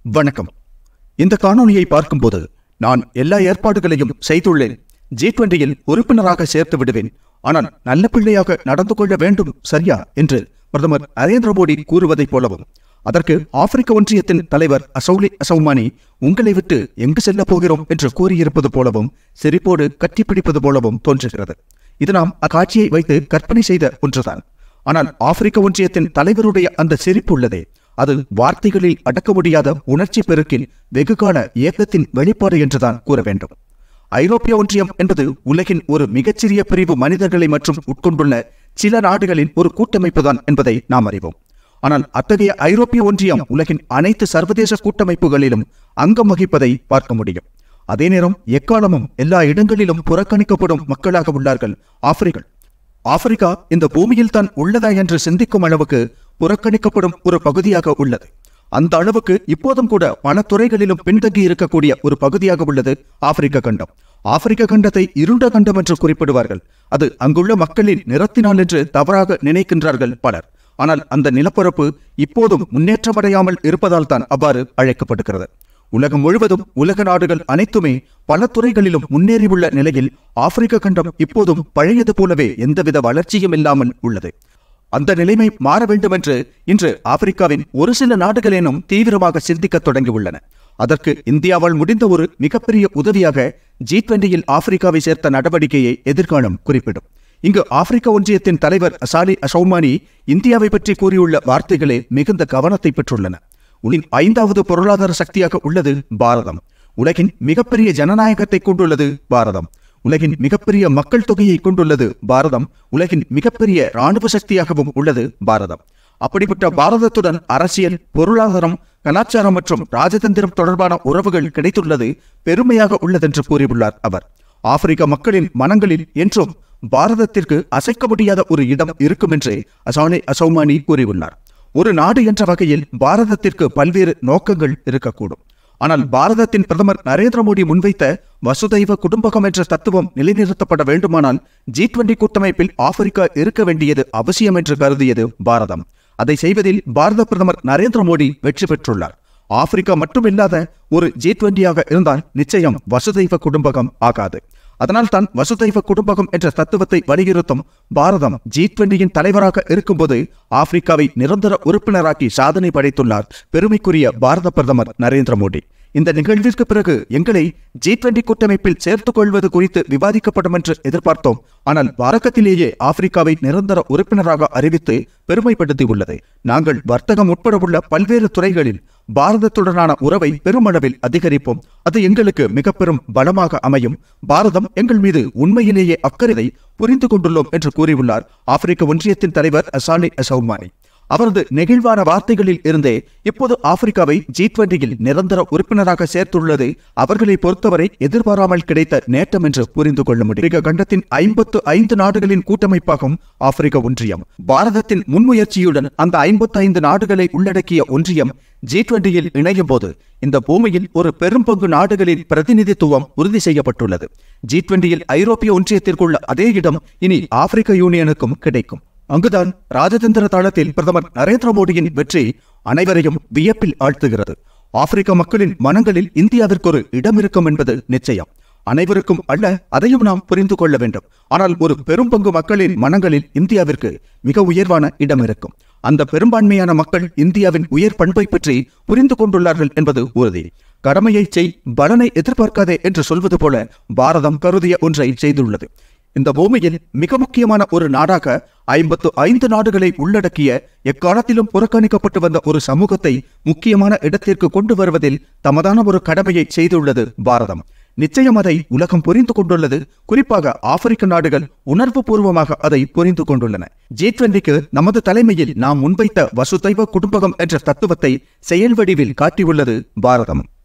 வணக்கம் இந்த காணொளியை பார்க்கும்போது நான் எல்லா ஏற்பாடுகளையும் செய்துள்ளேன் ஜி டுவெண்டியில் உறுப்பினராக சேர்த்து விடுவேன் ஆனால் நல்ல பிள்ளையாக நடந்து கொள்ள வேண்டும் சரியா என்று பிரதமர் நரேந்திர மோடி கூறுவதைப் போலவும் அதற்கு ஆப்பிரிக்க ஒன்றியத்தின் தலைவர் அசௌலி அசௌமானி உங்களை விட்டு எங்கு செல்லப் போகிறோம் என்று கூறியிருப்பது போலவும் சிரிப்போடு கட்டிப்பிடிப்பது போலவும் தோன்றுகிறது இது நாம் அக்காட்சியை வைத்து கற்பனை செய்த ஒன்றுதான் ஆனால் ஆப்பிரிக்க ஒன்றியத்தின் தலைவருடைய அந்த சிரிப்பு உள்ளதே அது வார்த்தைகளில் அடக்க முடியாத உணர்ச்சி பெருக்கின் வெகுகால இயக்கத்தின் வெளிப்பாடு என்றுதான் கூற வேண்டும் ஐரோப்பிய ஒன்றியம் என்பது உலகின் ஒரு மிகச்சிறிய பிரிவு மனிதர்களை மற்றும் உட்கொண்டுள்ள சில நாடுகளின் ஒரு கூட்டமைப்புதான் என்பதை நாம் அறிவோம் ஆனால் அத்தகைய ஐரோப்பிய ஒன்றியம் உலகின் அனைத்து சர்வதேச கூட்டமைப்புகளிலும் அங்கம் வகிப்பதை பார்க்க முடியும் அதே நேரம் எக்காலமும் எல்லா இடங்களிலும் புறக்கணிக்கப்படும் மக்களாக உள்ளார்கள் ஆப்பிரிக்கர்கள் ஆப்பிரிக்கா இந்த பூமியில் தான் உள்ளதா என்று சிந்திக்கும் அளவுக்கு புறக்கணிக்கப்படும் ஒரு பகுதியாக உள்ளது அந்த அளவுக்கு இப்போதும் கூட பல துறைகளிலும் பின்தங்கி இருக்கக்கூடிய ஒரு பகுதியாக உள்ளது ஆப்பிரிக்க கண்டம் ஆப்பிரிக்க கண்டத்தை இருண்ட கண்டம் என்று குறிப்பிடுவார்கள் அது அங்குள்ள மக்களின் நிறத்தினால் என்று தவறாக நினைக்கின்றார்கள் பலர் ஆனால் அந்த நிலப்பரப்பு இப்போதும் முன்னேற்றமடையாமல் இருப்பதால் தான் அவ்வாறு அழைக்கப்படுகிறது உலகம் முழுவதும் உலக நாடுகள் அனைத்துமே பல துறைகளிலும் முன்னேறியுள்ள நிலையில் ஆப்பிரிக்க கண்டம் இப்போதும் பழையது போலவே எந்தவித வளர்ச்சியும் இல்லாமல் உள்ளது அந்த நிலைமை மாற வேண்டும் என்று இன்று ஆப்பிரிக்காவின் ஒரு சில நாடுகளேனும் தீவிரமாக சிந்திக்கத் தொடங்கியுள்ளன அதற்கு இந்தியாவால் முடிந்த ஒரு மிகப்பெரிய உதவியாக ஜி டுவெண்டியில் ஆப்பிரிக்காவை சேர்த்த நடவடிக்கையை எதிர்காலம் குறிப்பிடும் இங்கு ஆப்பிரிக்க ஒன்றியத்தின் தலைவர் அசாலி அசௌமானி இந்தியாவை பற்றி கூறியுள்ள வார்த்தைகளே மிகுந்த கவனத்தை பெற்றுள்ளன உலகின் ஐந்தாவது பொருளாதார சக்தியாக உள்ளது பாரதம் உலகின் மிகப்பெரிய ஜனநாயகத்தை கொண்டுள்ளது பாரதம் உலகின் மிகப்பெரிய மக்கள் தொகையை கொண்டுள்ளது பாரதம் உலகின் மிகப்பெரிய இராணுவ சக்தியாகவும் உள்ளது பாரதம் அப்படிப்பட்ட பாரதத்துடன் அரசியல் பொருளாதாரம் கலாச்சாரம் மற்றும் ராஜதந்திரம் தொடர்பான உறவுகள் கிடைத்துள்ளது பெருமையாக உள்ளதென்று கூறியுள்ளார் அவர் ஆப்பிரிக்க மக்களின் மனங்களில் என்றும் பாரதத்திற்கு அசைக்க முடியாத ஒரு இடம் இருக்கும் என்று அசானே அசௌமானி கூறியுள்ளார் ஒரு நாடு என்ற வகையில் பாரதத்திற்கு பல்வேறு நோக்கங்கள் இருக்கக்கூடும் ஆனால் பாரதத்தின் பிரதமர் நரேந்திர மோடி முன்வைத்த வசுதைவ குடும்பகம் என்ற தத்துவம் நிலைநிறுத்தப்பட வேண்டுமானால் ஜி டுவெண்டி கூட்டமைப்பில் ஆப்பிரிக்கா இருக்க வேண்டியது அவசியம் என்று கருதியது பாரதம் அதை செய்வதில் பாரத பிரதமர் நரேந்திர மோடி வெற்றி பெற்றுள்ளார் ஆப்பிரிக்கா மட்டுமில்லாத ஒரு ஜி டுவெண்டியாக இருந்தால் நிச்சயம் வசுதைவ குடும்பகம் ஆகாது அதனால் தான் வசுதைவ குடும்பகம் என்ற தத்துவத்தை வலியுறுத்தும் பாரதம் ஜி டுவெண்டியின் தலைவராக இருக்கும்போது ஆப்பிரிக்காவை நிரந்தர உறுப்பினராக்கி சாதனை படைத்துள்ளார் பெருமைக்குரிய பாரத பிரதமர் நரேந்திர மோடி இந்த நிகழ்விற்கு பிறகு எங்களை ஜி டுவெண்டி கூட்டமைப்பில் சேர்த்துக் கொள்வது குறித்து விவாதிக்கப்படும் என்று எதிர்பார்த்தோம் ஆனால் வாரகத்திலேயே ஆப்பிரிக்காவை நிரந்தர உறுப்பினராக அறிவித்து பெருமைப்படுத்தியுள்ளது நாங்கள் வர்த்தகம் உட்பட உள்ள பல்வேறு துறைகளில் பாரதத்துடனான உறவை பெருமளவில் அதிகரிப்போம் அது எங்களுக்கு மிக பெரும் பலமாக அமையும் பாரதம் எங்கள் மீது உண்மையிலேயே அக்கறையை புரிந்து கொண்டுள்ளோம் என்று கூறியுள்ளார் ஆப்பிரிக்க ஒன்றியத்தின் தலைவர் அசாலி அசௌமானி அவரது நெகிழ்வான வார்த்தைகளில் இருந்தே இப்போது ஆப்பிரிக்காவை ஜி டுவெண்டியில் நிரந்தர உறுப்பினராக சேர்த்துள்ளது அவர்களை பொறுத்தவரை எதிர்பாராமல் கிடைத்த நேட்டம் என்று புரிந்து கொள்ள முடியும் ஆப்பிரிக்க கண்டத்தின் ஐம்பத்து ஐந்து நாடுகளின் கூட்டமைப்பாகும் ஆப்பிரிக்க ஒன்றியம் பாரதத்தின் முன்முயற்சியுடன் அந்த ஐம்பத்து ஐந்து நாடுகளை உள்ளடக்கிய ஒன்றியம் ஜி டுவெண்டியில் இணையும் போது இந்த பூமியில் ஒரு பெரும் பங்கு நாடுகளின் பிரதிநிதித்துவம் உறுதி செய்யப்பட்டுள்ளது ஜி டுவெண்டியில் ஐரோப்பிய ஒன்றியத்திற்குள்ள அதே இடம் இனி ஆப்பிரிக்க யூனியனுக்கும் கிடைக்கும் அங்குதான் ராஜதந்திர தளத்தில் பிரதமர் நரேந்திர மோடியின் வெற்றி அனைவரையும் வியப்பில் ஆழ்த்துகிறது ஆப்பிரிக்க மக்களின் மனங்களில் இந்தியாவிற்கு ஒரு இடம் இருக்கும் என்பது நிச்சயம் அனைவருக்கும் அல்ல அதையும் நாம் புரிந்து கொள்ள வேண்டும் ஆனால் ஒரு பெரும் பங்கு மக்களின் மனங்களில் இந்தியாவிற்கு மிக உயர்வான இடம் இருக்கும் அந்த பெரும்பான்மையான மக்கள் இந்தியாவின் உயர் பண்பை பற்றி புரிந்து கொண்டுள்ளார்கள் என்பது உறுதி கடமையை செய் பலனை எதிர்பார்க்காதே என்று சொல்வது போல பாரதம் கருதிய ஒன்றை செய்துள்ளது இந்த பூமியில் மிக முக்கியமான ஒரு நாடாக ஐம்பத்து ஐந்து நாடுகளை உள்ளடக்கிய எக்காலத்திலும் புறக்கணிக்கப்பட்டு வந்த ஒரு சமூகத்தை முக்கியமான இடத்திற்கு கொண்டு வருவதில் தமதான ஒரு கடமையை செய்துள்ளது பாரதம் நிச்சயம் அதை உலகம் புரிந்து கொண்டுள்ளது குறிப்பாக ஆப்பிரிக்க நாடுகள் உணர்வு பூர்வமாக அதை புரிந்து கொண்டுள்ளன ஜி டுவெண்டிக்கு நமது தலைமையில் நாம் முன்வைத்த வசுதைவ குடும்பகம் என்ற தத்துவத்தை செயல் வடிவில் காட்டியுள்ளது பாரதம்